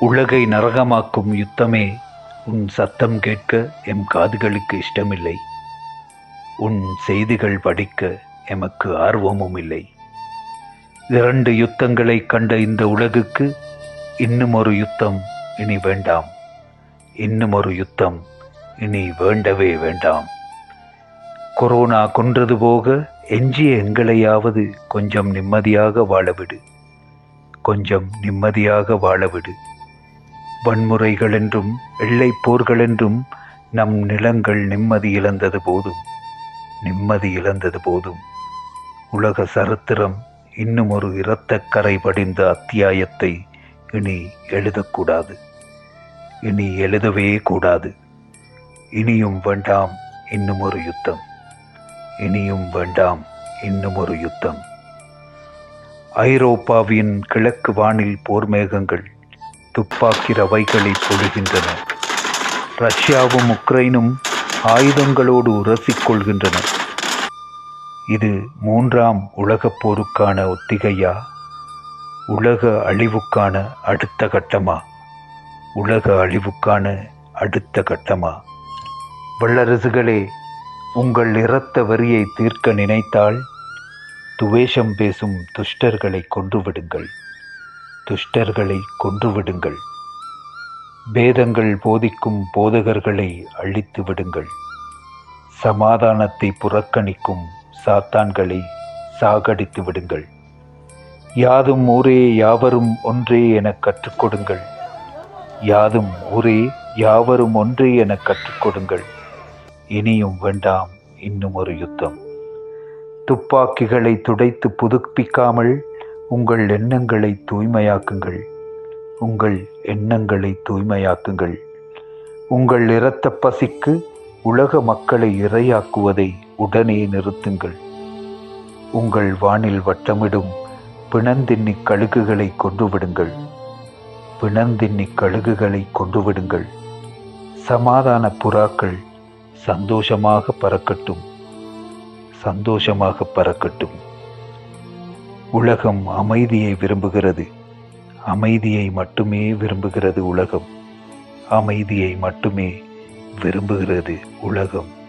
உலகை நரகமாக்கும் யுத்தமே உன் சத்தம் கேட்க எம் காதுகளுக்கு இஷ்டமில்லை உன் செய்திகள் படிக்க எமக்கு ஆர்வமும் இல்லை இரண்டு யுத்தங்களை கண்ட இந்த உலகுக்கு இன்னும் ஒரு யுத்தம் இனி வேண்டாம் இன்னும் ஒரு யுத்தம் இனி வேண்டவே வேண்டாம் கொரோனா கொன்றது போக எஞ்சிய எங்களையாவது கொஞ்சம் நிம்மதியாக வாழவிடு கொஞ்சம் நிம்மதியாக வாழவிடு வன்முறைகள் என்றும் எல்லைப் போர்கள் என்றும் நம் நிலங்கள் நிம்மதி இழந்தது போதும் நிம்மதி இழந்தது போதும் உலக சரித்திரம் இன்னும் ஒரு இரத்தக்கரை படிந்த அத்தியாயத்தை இனி எழுதக்கூடாது இனி எழுதவே கூடாது இனியும் வேண்டாம் இன்னும் ஒரு யுத்தம் இனியும் வேண்டாம் இன்னும் ஒரு யுத்தம் ஐரோப்பாவின் கிழக்கு வானில் போர் மேகங்கள் துப்பாக்கி ரவைகளை பொழுகின்றன ரஷ்யாவும் உக்ரைனும் ஆயுதங்களோடு உரசிக் கொள்கின்றன இது மூன்றாம் உலகப் போருக்கான ஒத்திகையா உலக அழிவுக்கான அடுத்த கட்டமா உலக அழிவுக்கான அடுத்த கட்டமா வல்லரசுகளே உங்கள் இரத்த வரியை தீர்க்க நினைத்தால் துவேஷம் பேசும் துஷ்டர்களை கொன்றுவிடுங்கள் துஷ்டர்களை கொன்றுவிடுங்கள் பேதங்கள் போதிக்கும் போதகர்களை அழித்து விடுங்கள் சமாதானத்தை புறக்கணிக்கும் சாத்தான்களை சாகடித்து விடுங்கள் யாதும் ஊரே யாவரும் ஒன்றே எனக் கற்றுக் கொடுங்கள் யாதும் ஊரே யாவரும் ஒன்றே எனக் கற்றுக் கொடுங்கள் இனியும் வேண்டாம் இன்னும் ஒரு யுத்தம் துப்பாக்கிகளை துடைத்து புதுப்பிக்காமல் உங்கள் எண்ணங்களை தூய்மையாக்குங்கள் உங்கள் எண்ணங்களை தூய்மையாக்குங்கள் உங்கள் இரத்த பசிக்கு உலக மக்களை இரையாக்குவதை உடனே நிறுத்துங்கள் உங்கள் வானில் வட்டமிடும் பிணந்தின்னி கழுகுகளை கொன்றுவிடுங்கள் பிணந்தின்னி கழுகுகளை கொன்றுவிடுங்கள் சமாதான புறாக்கள் சந்தோஷமாக பறக்கட்டும் சந்தோஷமாக பறக்கட்டும் உலகம் அமைதியை விரும்புகிறது அமைதியை மட்டுமே விரும்புகிறது உலகம் அமைதியை மட்டுமே விரும்புகிறது உலகம்